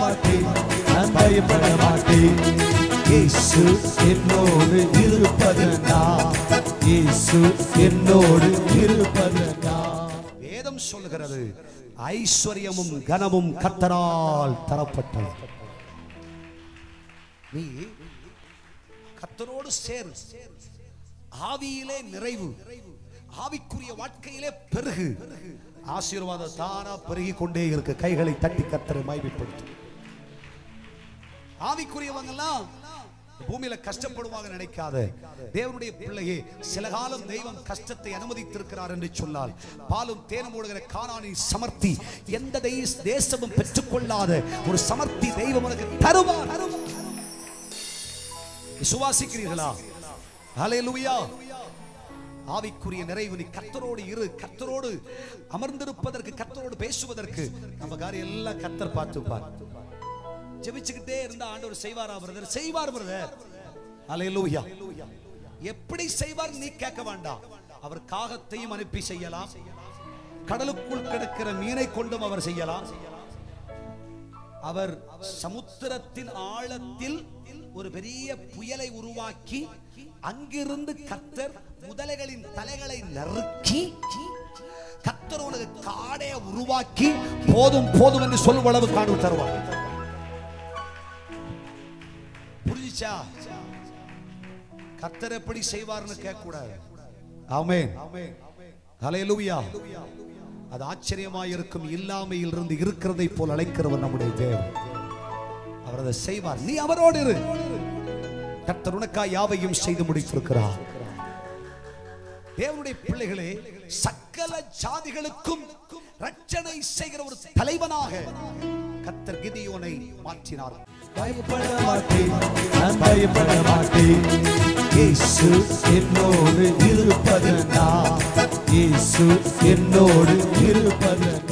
மாட்டேன் நான் பயப்பட மாட்டேன் இயேசு என்னோடு இருப்பது நான் இயேசு என்னோடு இருப்பது நான் வேதம் சொல்லுகிறது ஐஸ்வர்யமும் கனமும் கத்தரால் தரப்பட்டது நீ கத்தரோடு சேரு ஆவியிலே நிறைவு ஆவிக்குரிய வாழ்க்கையிலே பெருகு ஆசீர்வாதம் தானா பெருகி கொண்டே இருக்கு கைகளை தட்டி கத்தரை மைமைப்படுத்தும் ஆவிக்குரியவங்கெல்லாம் பூமியில கஷ்டப்படுவாங்க நினைக்காத தேவனுடைய பிள்ளையே சில காலம் தெய்வம் கஷ்டத்தை அனுமதித்திருக்கிறார் என்று சொன்னால் பாலும் தேனும் ஓடுகிற காணானி சமர்த்தி எந்த தெய்வ- தேசமும் பெற்றுக்கொள்ளாத ஒரு சமர்த்தி தெய்வம் உனக்கு தருவார் விசுவாசிக்கிறீர்களா ஹalleluya ஆவிக்குரிய நிறைவு நீ கத்தரோடு இரு கத்தரோடு அமர்ந்திருப்பதற்கு கத்தரோடு பேசுவதற்கு நம்ம காரியம் எல்லாம் கத்தர் பார்த்துப்பார் ஜெபிச்சுக்கிட்டே இருந்தா ஆண்டவர் செய்வாரா பிரதர் செய்வார் பிரதர் ஹalleluya எப்படி செய்வார் நீ கேட்க வேண்டாம் அவர் காகத்தையும் அனுப்பி செய்யலாம் கடலுக்குள் கிடக்கிற மீனை கொண்டும் அவர் செய்யலாம் அவர் சமுத்திரத்தின் ஆழத்தில் ஒரு பெரிய புயலை உருவாக்கி அங்கிருந்து கத்தர் முதலைகளின் தலைகளை நறுக்கி கத்தர் உனக்கு காடைய உருவாக்கி போதும் போதும் என்று சொல்லும் அளவு காணு தருவார் புரிஞ்சுச்சா கத்தர் எப்படி செய்வார்னு கேட்க கூடாது ஆமென் ஹalleluya அது ஆச்சரியமாய் இருக்கும் இல்லாமையில் இருந்து இருக்கிறதை போல் அழைக்கிறவர் நம்முடைய தேவன் அவர் அதை செய்வார் நீ அவரோடு இரு கர்த்தர் உனக்காய் யாவையும் செய்து முடித்திருக்கிறார் தேவனுடைய பிள்ளைகளே சகல ஜாதிகளுக்கும் ரட்சணை செய்கிற ஒரு தலைவனாக கர்த்தர் கிதியோனை மாற்றினார் பயப்பட மாட்டேன் நான் பயப்பட மாட்டேன் இயேசு என்னோடு இருப்பது நான் இயேசு என்னோடு இருப்பது